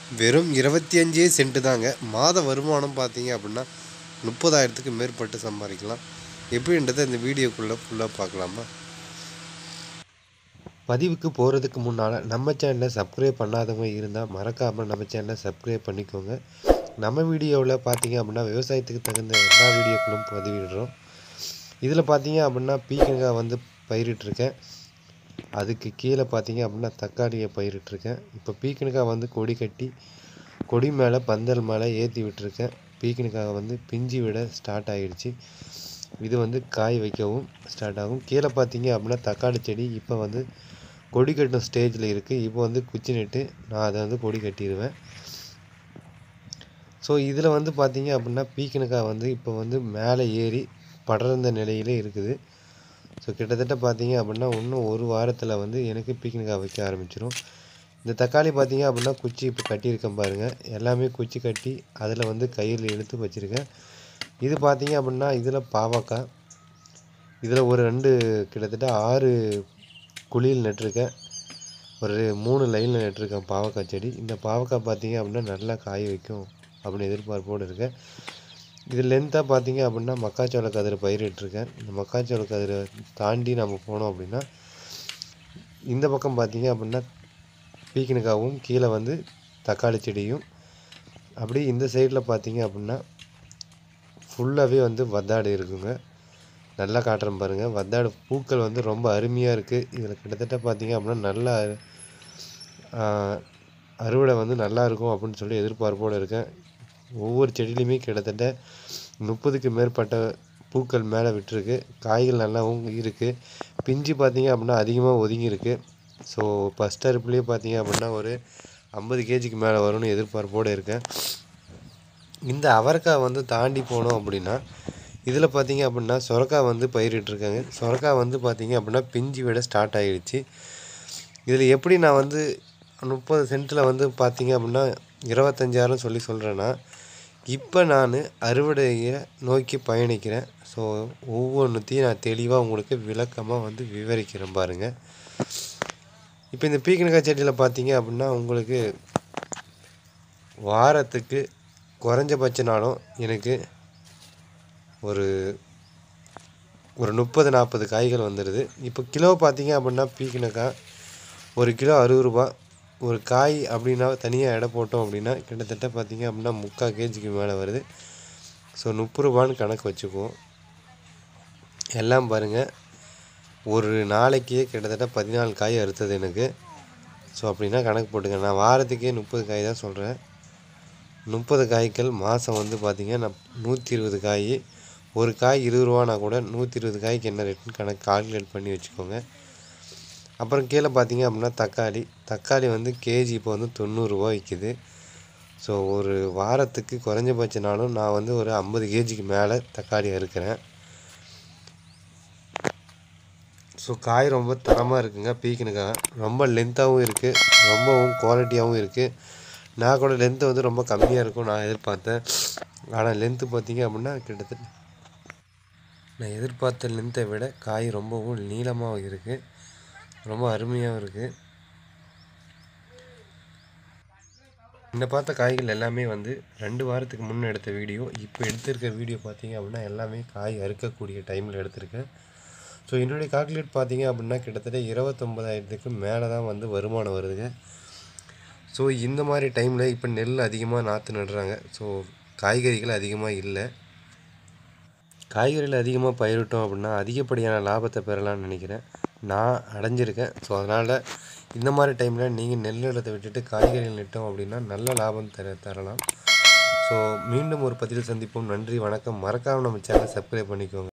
வெறும் இருபத்தி அஞ்சே சென்ட்டு தாங்க மாத வருமானம் பார்த்தீங்க அப்படின்னா முப்பதாயிரத்துக்கு மேற்பட்டு சம்பாதிக்கலாம் எப்படின்றத இந்த வீடியோக்குள்ளே ஃபுல்லாக பார்க்கலாமா பதிவுக்கு போகிறதுக்கு முன்னால் நம்ம சேனலை சப்ஸ்கிரைப் பண்ணாதவங்க இருந்தால் மறக்காமல் நம்ம சேனலை சப்ஸ்கிரைப் பண்ணிக்கோங்க நம்ம வீடியோவில் பார்த்தீங்க அப்படின்னா விவசாயத்துக்கு தகுந்த எல்லா வீடியோக்களும் பதிவிடுறோம் இதில் பார்த்தீங்க அப்படின்னா பீக்கங்காய் வந்து பயிரிட்டிருக்கேன் அதுக்கு கீழே பார்த்தீங்க அப்படின்னா தக்காளியை பயிரிட்டிருக்கேன் இப்போ பீக்கனுக்காய் வந்து கொடி கட்டி கொடி மேலே பந்தல் மேலே ஏற்றி விட்டுருக்கேன் பீக்கனுக்காக வந்து பிஞ்சு விட ஸ்டார்ட் ஆகிடுச்சு இது வந்து காய் வைக்கவும் ஸ்டார்ட் ஆகும் கீழே பார்த்தீங்க அப்படின்னா தக்காளி செடி இப்போ வந்து கொடி கட்டும் ஸ்டேஜில் இருக்குது இப்போ வந்து குச்சி நட்டு நான் அதை வந்து கொடி கட்டிடுவேன் ஸோ இதில் வந்து பார்த்தீங்க அப்படின்னா பீக்கனுக்காய் வந்து இப்போ வந்து மேலே ஏறி படர்ந்த நிலையிலே இருக்குது ஸோ கிட்டத்தட்ட பார்த்தீங்க அப்படின்னா இன்னும் ஒரு வாரத்தில் வந்து எனக்கு பீக்கனுக்காய் வைக்க ஆரம்பிச்சிடும் இந்த தக்காளி பார்த்தீங்க அப்படின்னா குச்சி இப்போ கட்டியிருக்கேன் பாருங்கள் எல்லாமே குச்சி கட்டி அதில் வந்து கயிறில் இழுத்து வச்சுருக்கேன் இது பார்த்தீங்க அப்படின்னா இதில் பாவக்காய் இதில் ஒரு ரெண்டு கிட்டத்தட்ட ஆறு குழியில் நட்டிருக்கேன் ஒரு மூணு லைனில் நட்டிருக்கேன் பாவக்காய் செடி இந்த பாவக்காய் பார்த்தீங்க அப்படின்னா நல்லா காய வைக்கும் அப்படின்னு எதிர்பார்ப்போடு இருக்கேன் இது லென்த்தாக பார்த்தீங்க அப்படின்னா மக்காச்சோள கதிரை பயிரிட்டிருக்கேன் இந்த மக்காச்சோள கதிரை தாண்டி நம்ம போனோம் அப்படின்னா இந்த பக்கம் பார்த்தீங்க அப்படின்னா பீக்கனுக்காகவும் கீழே வந்து தக்காளி செடியும் அப்படி இந்த சைடில் பார்த்தீங்க அப்படின்னா ஃபுல்லாகவே வந்து வத்தாடு இருக்குங்க நல்லா காட்டுறேன் பாருங்கள் வத்தாடு பூக்கள் வந்து ரொம்ப அருமையாக இருக்குது இதில் கிட்டத்தட்ட பார்த்தீங்க அப்படின்னா நல்லா அறுவடை வந்து நல்லா இருக்கும் அப்படின்னு சொல்லி எதிர்பார்ப்போடு இருக்கேன் ஒவ்வொரு செடியிலையுமே கிட்டத்தட்ட முப்பதுக்கு மேற்பட்ட பூக்கள் மேலே விட்டுருக்கு காய்கள் நல்லாவும் இருக்குது பிஞ்சு பார்த்தீங்க அப்படின்னா அதிகமாக ஒதுங்கியிருக்கு ஸோ ஃபஸ்ட் அறுப்புலேயே பார்த்தீங்க அப்படின்னா ஒரு ஐம்பது கேஜிக்கு மேலே வரும்னு எதிர்பார்ப்போடு இருக்கேன் இந்த அவரைக்காய் வந்து தாண்டி போனோம் அப்படின்னா இதில் பார்த்தீங்க அப்படின்னா சொரக்காய் வந்து பயிரிட்டிருக்காங்க சொரக்காய் வந்து பார்த்தீங்க அப்படின்னா பிஞ்சு விட ஸ்டார்ட் ஆகிடுச்சு இதில் எப்படி நான் வந்து முப்பது சென்ட்டில் வந்து பார்த்தீங்க அப்படின்னா இருபத்தஞ்சாயிரம் சொல்லி சொல்கிறேன்னா இப்போ நான் அறுவடையை நோக்கி பயணிக்கிறேன் ஸோ ஒவ்வொன்றுத்தையும் நான் தெளிவாக உங்களுக்கு விளக்கமாக வந்து விவரிக்கிறேன் பாருங்கள் இப்போ இந்த பீக்கனக்காய் செடியில் பார்த்தீங்க அப்படின்னா உங்களுக்கு வாரத்துக்கு குறைஞ்சபட்சனாலும் எனக்கு ஒரு ஒரு முப்பது நாற்பது காய்கள் வந்துடுது இப்போ கிலோ பார்த்தீங்க அப்படின்னா பீக்கனக்காய் ஒரு கிலோ அறுபது ரூபா ஒரு காய் அப்படின்னா தனியாக எடை போட்டோம் அப்படின்னா கிட்டத்தட்ட பார்த்தீங்க அப்படின்னா முக்கால் கேஜிக்கு மேலே வருது ஸோ முப்பது ரூபான்னு கணக்கு வச்சுக்குவோம் எல்லாம் பாருங்கள் ஒரு நாளைக்கே கிட்டத்தட்ட பதினாலு காய் அறுத்தது எனக்கு ஸோ அப்படின்னா கணக்கு போட்டுங்க நான் வாரத்துக்கே முப்பது காய் தான் சொல்கிறேன் முப்பது காய்கள் மாதம் வந்து பார்த்திங்கன்னா நான் நூற்றி இருபது காய் ஒரு காய் இருபது ரூபானா கூட நூற்றி இருபது காய்க்கு என்ன ரேட்டுன்னு கணக்கு கால்குலேட் பண்ணி வச்சுக்கோங்க அப்புறம் கீழே பார்த்தீங்க அப்படின்னா தக்காளி தக்காளி வந்து கேஜி இப்போ வந்து தொண்ணூறுரூவா விற்கிது ஸோ ஒரு வாரத்துக்கு குறைஞ்சபட்சனாலும் நான் வந்து ஒரு ஐம்பது கேஜிக்கு மேலே தக்காளி அறுக்கிறேன் ஸோ காய் ரொம்ப தரமாக இருக்குங்க பீக்கனுக்காக ரொம்ப லென்த்தாகவும் இருக்குது ரொம்பவும் குவாலிட்டியாகவும் இருக்குது நான் கூட லென்த்து வந்து ரொம்ப கம்மியாக இருக்கும் நான் எதிர்பார்த்தேன் ஆனால் லென்த்து பார்த்தீங்க அப்படின்னா கிட்டத்தட்ட நான் எதிர்பார்த்த லென்த்தை விட காய் ரொம்பவும் நீளமாகவும் இருக்குது ரொம்ப அருமையாகவும் இருக்குது இந்த பார்த்த காய்கள் எல்லாமே வந்து ரெண்டு வாரத்துக்கு முன்னே எடுத்த வீடியோ இப்போ எடுத்திருக்க வீடியோ பார்த்தீங்க அப்படின்னா எல்லாமே காய் அறுக்கக்கூடிய டைமில் எடுத்திருக்கேன் ஸோ என்னுடைய கால்குலேட் பார்த்தீங்க அப்படின்னா கிட்டத்தட்ட இருபத்தொம்பதாயிரத்துக்கு மேலே தான் வந்து வருமானம் வருதுங்க ஸோ இந்த மாதிரி டைமில் இப்போ நெல் அதிகமாக நாற்று நடுறாங்க ஸோ காய்கறிகள் அதிகமாக இல்லை காய்கறிகள் அதிகமாக பயிரிட்டோம் அப்படின்னா அதிகப்படியான லாபத்தை பெறலாம்னு நினைக்கிறேன் நான் அடைஞ்சிருக்கேன் ஸோ அதனால் இந்த மாதிரி டைமில் நீங்கள் நெல் நிலத்தை விட்டுட்டு காய்கறிகள் நட்டோம் அப்படின்னா நல்ல லாபம் தர தரலாம் ஸோ மீண்டும் ஒரு பதிவில் சந்திப்போம் நன்றி வணக்கம் மறக்காமல் நம்ம சேனலை சப்ஸ்கிரைப் பண்ணிக்கோங்க